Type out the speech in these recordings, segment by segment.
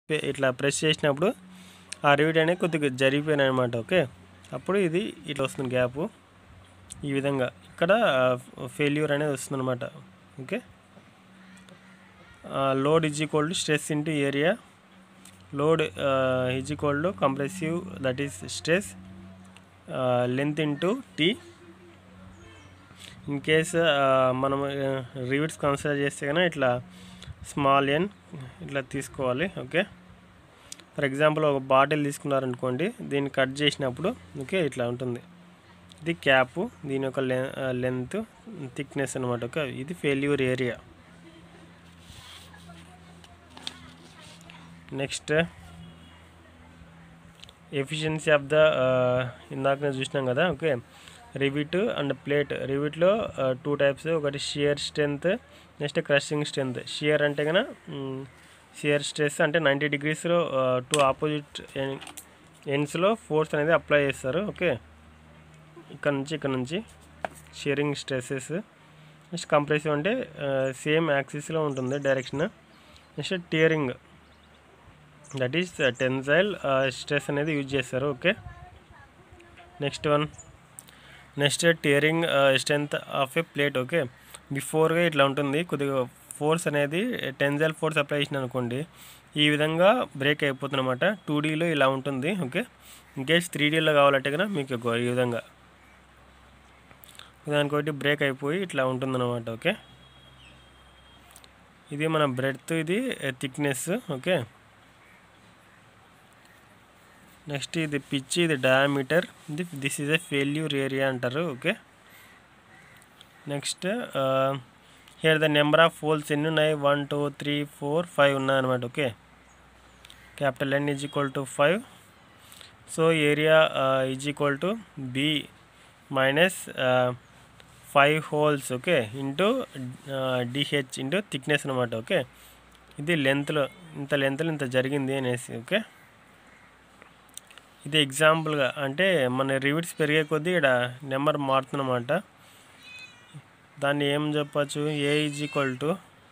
pay- ఇట్లా press చేసినప్పుడు ఆ రివిట్ అనేది కొద్దిగా జరిగిపోయినాయి అనమాట ఓకే అప్పుడు ఇది ఇట్లా వస్తుంది గ్యాప్ ఈ విధంగా ఇక్కడ ఫెయిల్యూర్ అనేది వస్తుంది అనమాట okay load is equal to stress into area load is equal to compressive that is stress length into T in case మనం రివిట్స్ కన్సిడర్ చేస్తే కనుక ఇట్లా స్మాల్ ఎన్ ఇట్లా తీసుకోవాలి ఓకే ఫర్ ఎగ్జాంపుల్ ఒక బాటిల్ తీసుకున్నారనుకోండి దీన్ని కట్ చేసినప్పుడు ఓకే ఇట్లా ఉంటుంది ఇది క్యాప్ దీని యొక్క లెంత్ థిక్నెస్ అనమాట ఓకే ఇది failure area next efficiency of the ఇందాక నేను చూసినాం కదా ఓకే రివిట్ అండ్ ప్లేట్ రివిట్లో టూ టైప్స్ ఒకటి shear strength next crushing strength shear అంటే కనుక షియర్ స్ట్రెస్ అంటే నైంటీ డిగ్రీస్లో టూ ఆపోజిట్ ఎండ్స్లో ఫోర్స్ అనేది అప్లై చేస్తారు ఓకే ఇక్కడ నుంచి ఇక్కడ నుంచి షియరింగ్ స్ట్రెసెస్ నెక్స్ట్ కంప్రెసివ్ అంటే సేమ్ యాక్సిస్లో ఉంటుంది direction next tearing that is tensile stress అనేది యూజ్ చేస్తారు okay next one next tearing strength of a plate okay బిఫోర్గా ఇట్లా ఉంటుంది కొద్దిగా ఫోర్స్ అనేది టెన్జైల్ ఫోర్స్ అప్లై చేసిన అనుకోండి ఈ విధంగా బ్రేక్ అయిపోతుంది అనమాట టూ డీలో ఇలా ఉంటుంది ఓకే ఇన్కేస్ త్రీ డీలో కావాలంటే కనుక మీకు ఇగో ఈ విధంగా దానికొకటి బ్రేక్ అయిపోయి ఇట్లా ఉంటుందన్నమాట ఓకే ఇది మన బ్రెడ్త్ ఇది థిక్నెస్ ఓకే నెక్స్ట్ ఇది పిచ్ ఇది డయామీటర్ ఇది this is a failure area అంటారు okay next here the number of holes ఎన్ని ఉన్నాయి one two three four five ఉన్నాయి అనమాట okay capital N is equal to five so area is equal to B minus five holes okay into DH into thickness అనమాట okay ఇది లెంత్లో ఇంత లెంత్లో ఇంత జరిగింది అనేసి ఓకే ఇది ఎగ్జాంపుల్గా అంటే మన రివిట్స్ పెరిగే కొద్దీ ఇక్కడ నెంబర్ మారుతుందన్నమాట దాన్ని ఏం చెప్పచ్చు A is equal to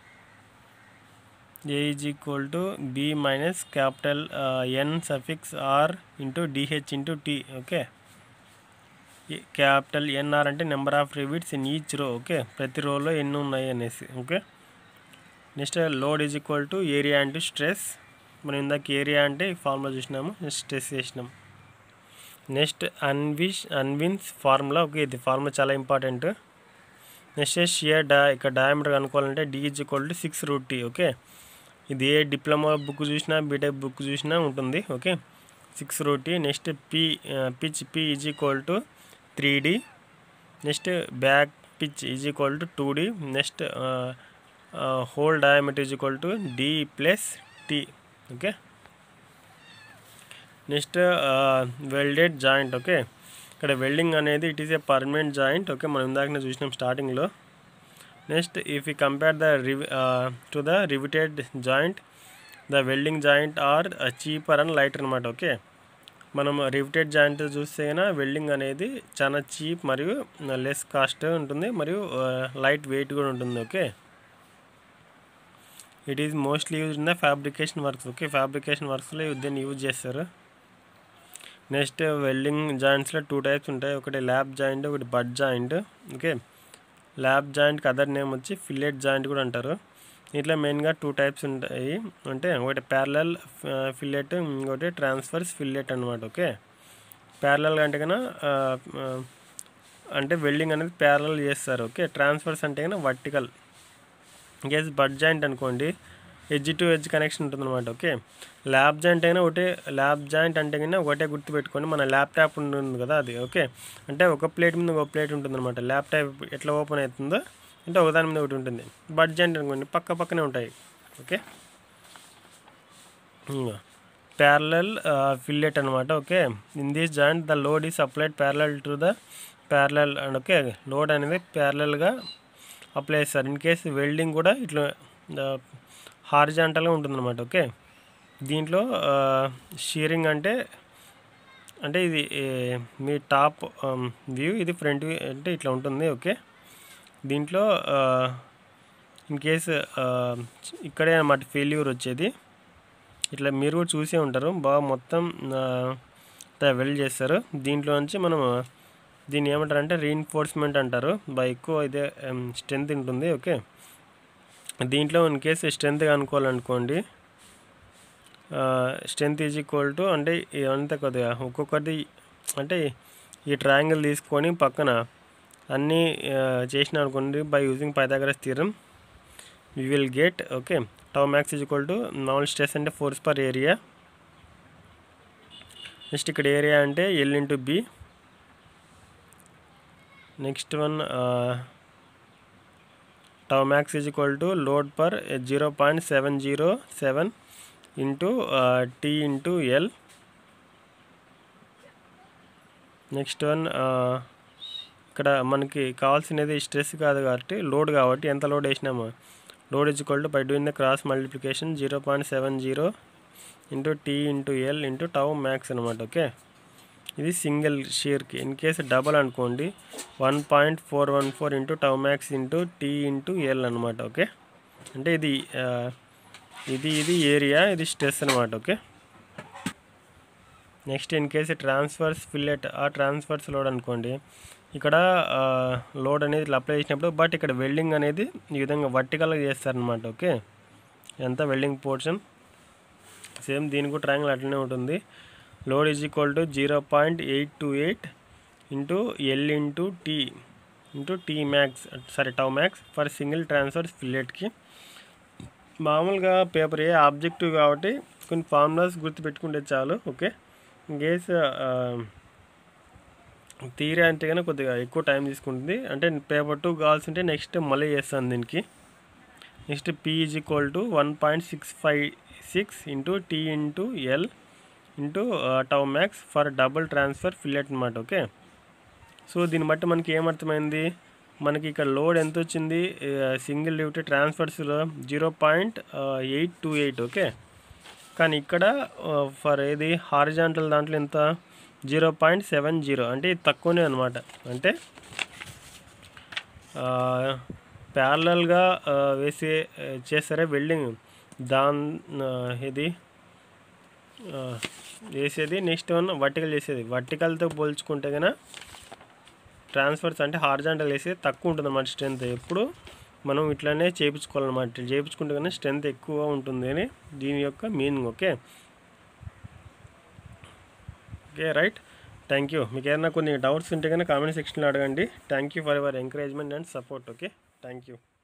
A is equal to B minus capital N suffix R into DH into T okay capital NR అంటే number of rivets in each row okay ప్రతి రోలో ఎన్ని ఉన్నాయి అనేసి okay next load is equal to area into stress మనం ఇందాక area అంటే formula చూసినాము స్ట్రెస్ చేసినాం నెక్స్ట్ అన్విష్ అన్విన్స్ ఫార్ములా ఓకే ఇది ఫార్ములా చాలా ఇంపార్టెంట్ నెక్స్ట్ షియర్ డా ఇక్కడ diameter కనుక్కోవాలంటే D is equal to six root T okay ఇది ఏ డిప్లొమా బుక్ చూసినా బీటెక్ బుక్ చూసినా ఉంటుంది okay six root T next P pitch P is equal to three D next back pitch is equal to two D next hole diameter is equal to D plus T okay next welded joint okay ఇక్కడ welding అనేది it is a permanent joint okay మనం ఇందాకనే చూసినాం స్టార్టింగ్లో next if you compare the రివి to the riveted joint the welding joint are cheaper and lighter అనమాట okay మనం riveted joint చూస్తే welding అనేది చాలా చీప్ మరియు లెస్ కాస్ట్ ఉంటుంది మరియు లైట్ వెయిట్ కూడా ఉంటుంది okay it is mostly use in the fabrication works okay fabrication వర్క్స్లో దీన్ని యూజ్ చేస్తారు నెక్స్ట్ వెల్డింగ్ జాయింట్స్లో టూ టైప్స్ ఉంటాయి ఒకటి ల్యాబ్ జాయింట్ ఒకటి బడ్ జాయింట్ ఓకే ల్యాబ్ జాయింట్కి అదర్ నేమ్ వచ్చి ఫిల్లెట్ జాయింట్ కూడా అంటారు ఇట్లా మెయిన్గా టూ టైప్స్ ఉంటాయి అంటే ఒకటి ప్యారలల్ ఫిల్లెట్ ఇంకోటి ట్రాన్స్ఫర్స్ ఫిల్లెట్ అనమాట ఓకే ప్యారలల్ అంటే కన్నా అంటే వెల్డింగ్ అనేది ప్యారలల్ చేస్తారు ఓకే ట్రాన్స్ఫర్స్ అంటే కన్నా వర్టికల్ ఇంకేస్ బడ్ జాయింట్ అనుకోండి ఎడ్జ్ టు ఎడ్జ్ కనెక్షన్ ఉంటుందన్నమాట ఓకే ల్యాబ్ జాయింట్ అయినా ఒకటే ల్యాబ్ జాయింట్ అంటే కన్నా ఒకటే గుర్తుపెట్టుకోండి మన ల్యాప్టాప్ ఉంటుంది కదా అది ఓకే అంటే ఒక ప్లేట్ మీద ఒక ప్లేట్ ఉంటుందన్నమాట ల్యాప్టాప్ ఎట్లా ఓపెన్ అవుతుందో అంటే ఒకదాని మీద ఒకటి ఉంటుంది బడ్ జాయింట్ అనుకోండి పక్క పక్కనే ఉంటాయి ఓకే ప్యారలల్ ఫిల్లెట్ అనమాట okay in this joint the load is applied parallel to the parallel and okay load అనేది ప్యారలల్గా అప్లై చేస్తారు ఇన్ కేస్ వెల్డింగ్ కూడా ఇట్లా హారిజాంటల్గా ఉంటుందన్నమాట ఓకే దీంట్లో షీరింగ్ అంటే అంటే ఇది మీ టాప్ వ్యూ ఇది ఫ్రంట్ వ్యూ అంటే ఇట్లా ఉంటుంది ఓకే దీంట్లో ఇన్ కేస్ ఇక్కడే అన్నమాట ఫెయిల్యూర్ వచ్చేది ఇట్లా మీరు కూడా చూసే ఉంటారు బాగా మొత్తం వెల్డ్ చేస్తారు దీంట్లో నుంచి మనం దీన్ని ఏమంటారు అంటే రీఇన్ఫోర్స్మెంట్ అంటారు బాగా ఎక్కువ ఇదే స్ట్రెంత్ ఉంటుంది ఓకే దీంట్లో ఇన్ కేసు స్ట్రెంత్ అనుకోవాలనుకోండి స్ట్రెంత్ ఈజ్ ఈక్వల్ టు అంటే ఇదంతా కొద్దిగా ఒక్కొక్కటి అంటే ఈ ట్రయాంగిల్ తీసుకొని పక్కన అన్నీ చేసిన అనుకోండి by using Pythagoras theorem we will get okay tau max is equal to normal stress అంటే ఫోర్స్ పర్ ఏరియా నెక్స్ట్ ఇక్కడ ఏరియా అంటే L into B next one tau max is equal to load per zero point seven zero seven into T into L next one ఇక్కడ మనకి కావాల్సినది stress కాదు కాబట్టి load కాబట్టి ఎంత లోడ్ వేసినాము load is equal to by doing the cross multiplication zero point seven zero into T into L into tau max అనమాట okay ఇది సింగిల్ షేర్కి ఇన్ కేసు డబల్ అనుకోండి one point four one four into tau max into T into L అనమాట okay అంటే ఇది ఇది ఇది area ఇది స్ట్రెస్ అనమాట okay next in case transverse fillet ఆ ట్రాన్స్ఫర్స్ లోడ్ అనుకోండి ఇక్కడ లోడ్ అనేది ఇట్లా అప్లై చేసినప్పుడు బట్ ఇక్కడ వెల్డింగ్ అనేది ఈ విధంగా వర్టికల్గా చేస్తారనమాట ఓకే ఎంత వెల్డింగ్ పోర్షన్ సేమ్ దీనికి కూడా ట్రయాంగిల్ అట్లనే ఉంటుంది load is equal to zero point eight two eight into L into T into T max sorry tau max for single transverse ఫిల్లెట్కి మామూలుగా పేపర్ ఏ ఆబ్జెక్టివ్ కాబట్టి కొన్ని ఫార్ములాస్ గుర్తుపెట్టుకుంటే చాలు ఓకే గేస్ థియరీ అంటే కనుక కొద్దిగా ఎక్కువ టైం తీసుకుంటుంది అంటే పేపర్ టూ కావాల్సి ఉంటే నెక్స్ట్ మళ్ళీ చేస్తాను దీనికి next P is equal to one point six five six into T into L into tau max for double transverse fillet అనమాట ఓకే సో దీన్ని బట్టి మనకి ఏమర్థమైంది మనకి ఇక్కడ లోడ్ ఎంత వచ్చింది సింగిల్ డ్యూటీ ట్రాన్స్ఫర్స్లో zero point eight two eight okay కానీ ఇక్కడ ఫర్ ఏది హారిజాంటల్ దాంట్లో ఎంత జీరో పాయింట్ సెవెన్ జీరో అంటే ఇది తక్కువనే అనమాట అంటే ప్యారలల్గా వేసే చేస్తారే వెల్డింగ్ దాన్ ఇది వేసేది నెక్స్ట్ వన్ వర్టికల్ చేసేది వర్టికల్తో పోల్చుకుంటే కనుక ట్రాన్స్ఫర్స్ అంటే హార్జాంటల్ వేసేది తక్కువ ఉంటుంది అన్నమాట స్ట్రెంత్ ఎప్పుడు మనం ఇట్లానే చేయించుకోవాలన్నమాట ఇట్లా చేయించుకుంటే కానీ స్ట్రెంత్ ఎక్కువ ఉంటుంది అని దీని యొక్క meaning okay okay right thank you మీకు ఏదైనా కొన్ని డౌట్స్ ఉంటే కనుక కామెంట్ సెక్షన్లో అడగండి thank you for your encouragement and support okay thank you